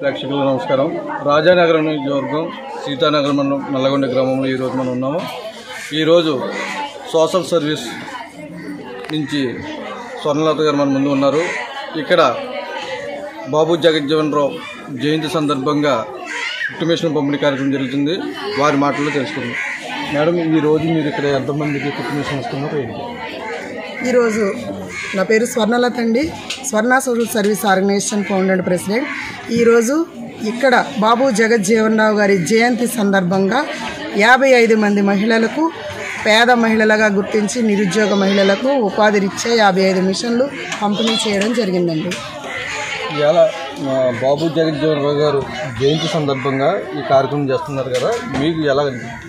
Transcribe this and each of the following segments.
ప్రేక్షకులకు నమస్కారం రాజానగరం నియోజకవర్గం సీతానగరం మండలం నల్లగొండ గ్రామంలో ఈరోజు మనం ఉన్నాము ఈరోజు సోషల్ సర్వీస్ నుంచి స్వర్ణలత గారు మన ముందు ఉన్నారు ఇక్కడ బాబు జగజ్జీవన్ రావు జయంతి సందర్భంగా కుటుంబేషన్ పంపిణీ కార్యక్రమం జరుగుతుంది వారి మాటల్లో తెలుసుకుందాం మేడం ఈ రోజు మీరు ఇక్కడ ఎంతమందికి కుటుంబేషన్ ఇస్తున్నారు ఏంటి ఈరోజు నా పేరు స్వర్ణలత అండి Swarna social service organisation founder and president ఈరోజు ఇక్కడ బాబు జగజ్జీవన్ రావు గారి జయంతి సందర్భంగా యాభై ఐదు మంది మహిళలకు పేద మహిళలుగా గుర్తించి నిరుద్యోగ మహిళలకు ఉపాధి రీత్యా యాభై ఐదు మిషన్లు పంపిణీ చేయడం జరిగిందండి ఇవాళ ఆ, బాబు జగజ్జీవన్ రావు గారు జయంతి సందర్భంగా ఈ కార్యక్రమం చేస్తున్నారు కదా మీకు ఎలా అనిపించింది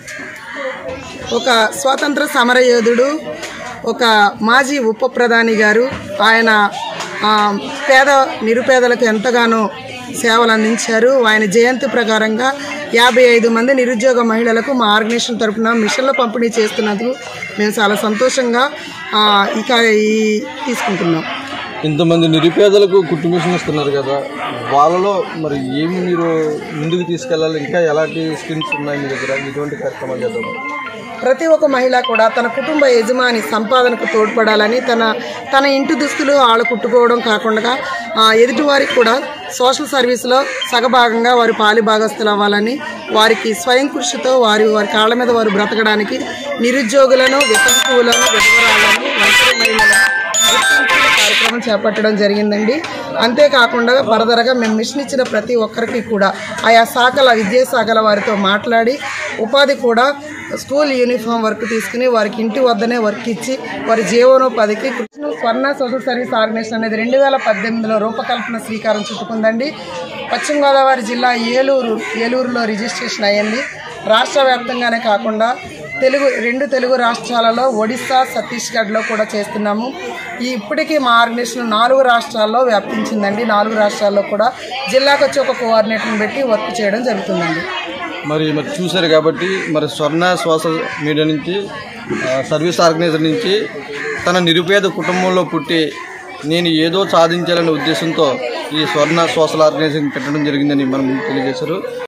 ఒక స్వాతంత్ర సమరయోధుడు ఒక మాజీ ఉప ప్రధాని గారు ఆయన ఆ, పేద నిరుపేదలకు ఎంతగానో సేవలు అందించారు ఆయన జయంతి ప్రకారంగా యాభై ఐదు మంది నిరుద్యోగ మహిళలకు మా ఆర్గనైజేషన్ తరఫున మిషన్ల పంపిణీ చేస్తున్నందుకు మేము చాలా సంతోషంగా ఆ, ఈ కా- ఈ తీసుకుంటున్నాం ఇంతమంది నిరుపేదలకు కుటుంబేషన్ ఇస్తున్నారు కదా వాళ్ళలో మరి ఏమి మీరు ముందుకు తీసుకెళ్ళాలి ఇంకా ఎలాంటి స్కీమ్స్ ఉన్నాయి మీ దగ్గర ఇటువంటి కార్యక్రమాలు చేద్దాం ప్రతి ఒక్క మహిళ కూడా తన కుటుంబ యజమాని సంపాదనకు తోడ్పడాలని తన తన ఇంటి దుస్తులు ఆళ్ళు కుట్టుకోవడం కాకుండా ఆ, ఎదుటివారికి కూడా సోషల్ సర్వీస్లో సగభాగంగా వారి పాలి భాగస్తులు అవ్వాలని వారికి స్వయం కృషితో వారి వారి కాళ్ళ మీద వారు బ్రతకడానికి నిరుద్యోగులను వితంతువులను విధవరాలను ఒంటరి మహిళలను గుర్తించే కార్యక్రమం చేపట్టడం జరిగిందండి అంతేకాకుండా ఫర్దర్గా మేము మిషన్ ఇచ్చిన ప్రతి ఒక్కరికి కూడా ఆయా శాఖల విద్యా శాఖల వారితో మాట్లాడి ఉపాధి కూడా స్కూల్ యూనిఫామ్ వర్క్ తీసుకుని వారికి ఇంటి వద్దనే వర్క్ ఇచ్చి వారి జీవనోపాధికి కృష్ణ స్వర్ణ సోషల్ సర్వీస్ ఆర్గనైజేషన్ అనేది రెండు వేల పద్దెనిమిదిలో రూపకల్పన శ్రీకారం చుట్టుకుందండి పశ్చిమ గోదావరి జిల్లా ఏలూరు ఏలూరులో రిజిస్ట్రేషన్ అయ్యింది రాష్ట్ర వ్యాప్తంగానే కాకుండా తెలుగు రెండు తెలుగు రాష్ట్రాలలో ఒడిశా ఛత్తీస్గఢ్లో కూడా చేస్తున్నాము ఈ ఇప్పటికీ మా ఆర్గనైజేషన్ నాలుగు రాష్ట్రాల్లో వ్యాప్తించిందండి నాలుగు రాష్ట్రాల్లో కూడా జిల్లాకు వచ్చి ఒక కోఆర్డినేటర్ని పెట్టి వర్క్ చేయడం జరుగుతుందండి మరి మరి చూశారు కాబట్టి మరి స్వర్ణ సోషల్ మీడియా నుంచి ఆ, సర్వీస్ ఆర్గనైజర్ నుంచి తన నిరుపేద కుటుంబంలో పుట్టి నేను ఏదో సాధించాలనే ఉద్దేశంతో ఈ స్వర్ణ సోషల్ ఆర్గనైజేషన్ పెట్టడం జరిగిందని మనం తెలియజేశారు